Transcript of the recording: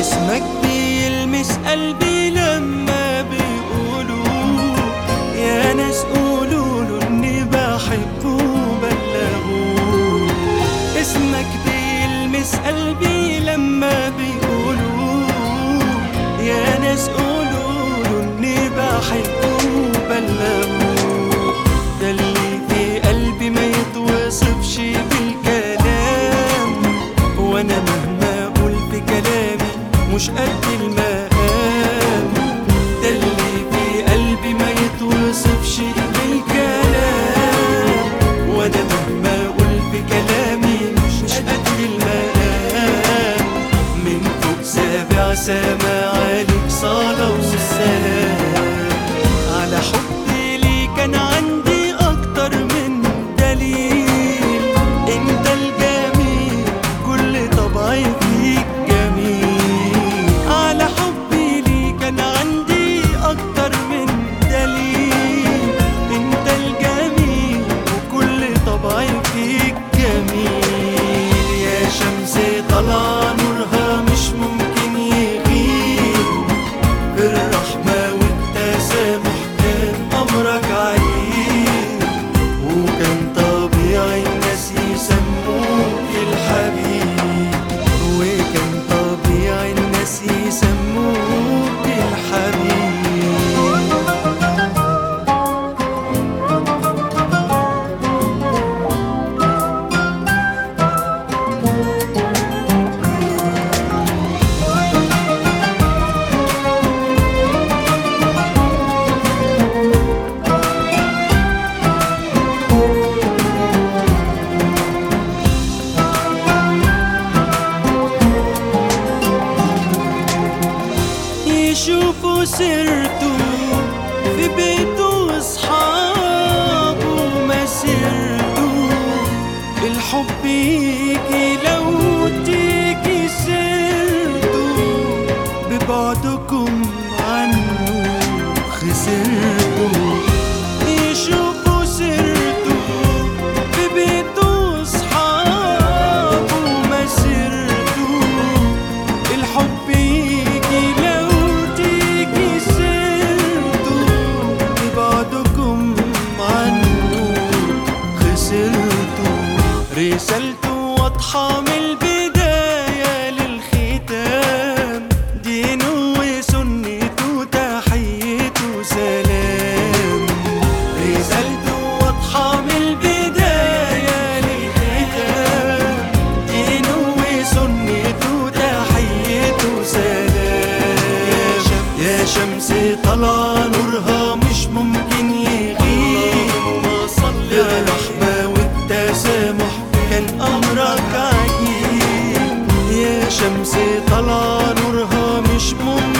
اسمك بيلمس قلبي لما بيقولوا يا ناس قولوا له اني بحبه بلغوه اسمك بيلمس قلبي لما بيقولوا يا ناس قولوا له اني بحبه بلغوه ده اللي في قلبي ما يتوصفش بالكلام وانا مهما اقول في كلامي مش قد المقام ده اللي في قلبي ما يتوصفش بالكلام وانا مهما اقول في كلامي مش قد المقام من فوق سابع سما عليك صلاة وسلام على حبي ليك كان عندي اكتر من دليل انت الجميل كل طبعي فيك جميل على حبي ليك كان عندي اكتر من دليل انت الجميل وكل طبعي فيك جميل يا شمس طلع نورها مش ممكن يغيب بالرحمة والتسامح كان أمرك عجيب وكان طبيعي الناس يسموك الحبيب وكان طبيعي الناس يسموك الحبيب يشوفوا سيرته في بيته واصحابه مسيرته الحب يجي لو تيجي سيرته ببعدكم عنه خسرته يشوفوا سيرته في بيته واصحابه مسيرته الحب يجي لو تيجي سيرته ببعدكم عنه خسرته رسالته واضحة من البداية للختام دينه وسنته تحيته سلام رسالته واضحة من البداية للختام دينه وسنته تحيته سلام يا شمس طلع نورها مش ممكن يغيب الرحمة والتسامح كان أمرك عجيب يا شمس طلع نورها مش ممكن